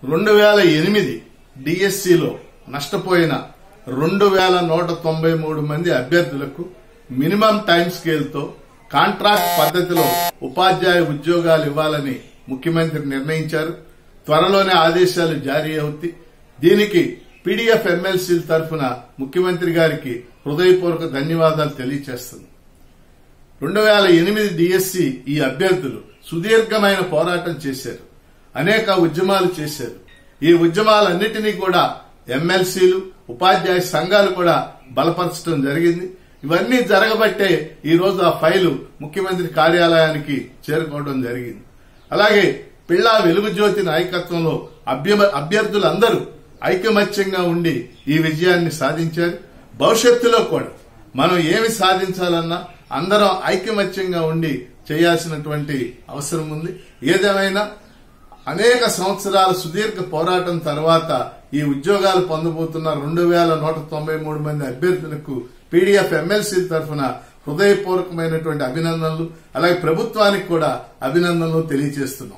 రెండు వేల ఎనిమిది డిఎస్సిలో నష్టపోయిన రెండు వేల నూట తొంభై మూడు మంది అభ్యర్థులకు మినిమం టైం స్కేల్తో కాంట్రాక్ట్ పద్ధతిలో ఉపాధ్యాయ ఉద్యోగాలు ఇవ్వాలని ముఖ్యమంత్రి నిర్ణయించారు త్వరలోనే ఆదేశాలు జారీ అవుతాయి దీనికి పీడీఎఫ్ ఎమ్మెల్సీల తరఫున ముఖ్యమంత్రి గారికి హృదయపూర్వక ధన్యవాదాలు తెలియజేస్తుంది రెండు వేల ఎనిమిది డిఎస్సి ఈ అభ్యర్థులు సుదీర్ఘమైన పోరాటం చేశారు అనేక ఉద్యమాలు చేశారు ఈ ఉద్యమాలన్నిటినీ కూడా ఎమ్మెల్సీలు ఉపాధ్యాయ సంఘాలు కూడా బలపరచడం జరిగింది ఇవన్నీ జరగబట్టే ఈ రోజు ఆ ఫైలు ముఖ్యమంత్రి కార్యాలయానికి చేరుకోవడం జరిగింది అలాగే పిల్లా వెలుగుజ్యోతి నాయకత్వంలో అభ్య- అభ్యర్థులందరూ ఐకమత్యంగా ఉండి ఈ విజయాన్ని సాధించారు భవిష్యత్తులో కూడా మనం ఏమి సాధించాలన్నా అందరం ఐకమత్యంగా ఉండి చేయాల్సినటువంటి అవసరం ఉంది ఏదేమైనా అనేక సంవత్సరాల సుదీర్ఘ పోరాటం తర్వాత ఈ ఉద్యోగాలు పొందబోతున్న రెండు వేల నూట తొంభై మూడు మంది అభ్యర్థులకు పీడీఎఫ్ ఎమ్మెల్సీ తరఫున హృదయపూర్వకమైనటువంటి అభినందనలు అలాగే ప్రభుత్వానికి కూడా అభినందనలు తెలియజేస్తున్నాం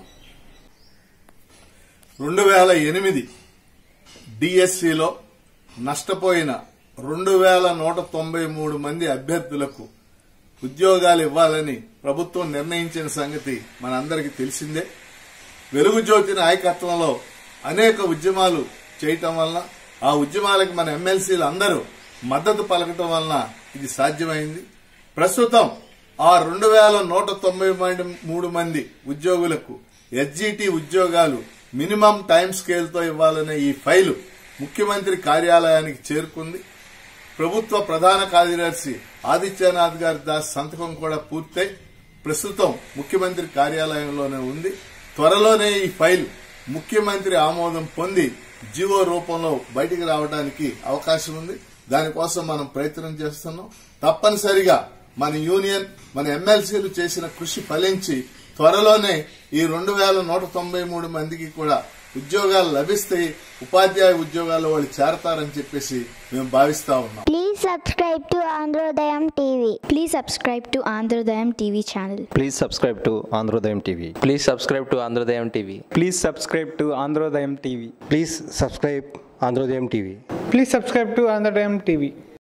రెండు వేల ఎనిమిది డిఎస్సిలో నష్టపోయిన రెండు వేల నూట తొంభై మూడు మంది అభ్యర్థులకు ఉద్యోగాలు ఇవ్వాలని ప్రభుత్వం నిర్ణయించిన సంగతి మనందరికీ తెలిసిందే వెలుగు జ్యోతి నాయకత్వంలో అనేక ఉద్యమాలు చేయటం వలన ఆ ఉద్యమాలకు మన ఎమ్మెల్సీలు అందరూ మద్దతు పలకటం వలన ఇది సాధ్యమైంది ప్రస్తుతం ఆ రెండు వేల నూట తొంభై మంది మూడు మంది ఉద్యోగులకు ఎస్జిటి ఉద్యోగాలు మినిమం టైం స్కేల్తో ఇవ్వాలనే ఈ ఫైలు ముఖ్యమంత్రి కార్యాలయానికి చేరుకుంది ప్రభుత్వ ప్రధాన కార్యదర్శి ఆదిత్యనాథ్ గారి దాస్ సంతకం కూడా పూర్తయి ప్రస్తుతం ముఖ్యమంత్రి కార్యాలయంలోనే ఉంది త్వరలోనే ఈ ఫైల్ ముఖ్యమంత్రి ఆమోదం పొంది జీవో రూపంలో బయటికి రావడానికి అవకాశం ఉంది దానికోసం మనం ప్రయత్నం చేస్తున్నాం తప్పనిసరిగా మన యూనియన్ మన ఎమ్మెల్సీలు చేసిన కృషి ఫలించి త్వరలోనే ఈ రెండు వేల నూట తొంభై మూడు మందికి కూడా ఉద్యోగాలు లభిస్తాయి ఉపాధ్యాయ ఉద్యోగాలు వాళ్ళు చేరతారని చెప్పేసి మేము భావిస్తా ఉన్నాం Please subscribe to Androdayam TV. Please subscribe to Androdayam TV channel. Please subscribe to Androdayam TV. Please subscribe to Androdayam TV. Please subscribe to Androdayam TV. Please subscribe Androdayam TV. Please subscribe to Androdayam TV.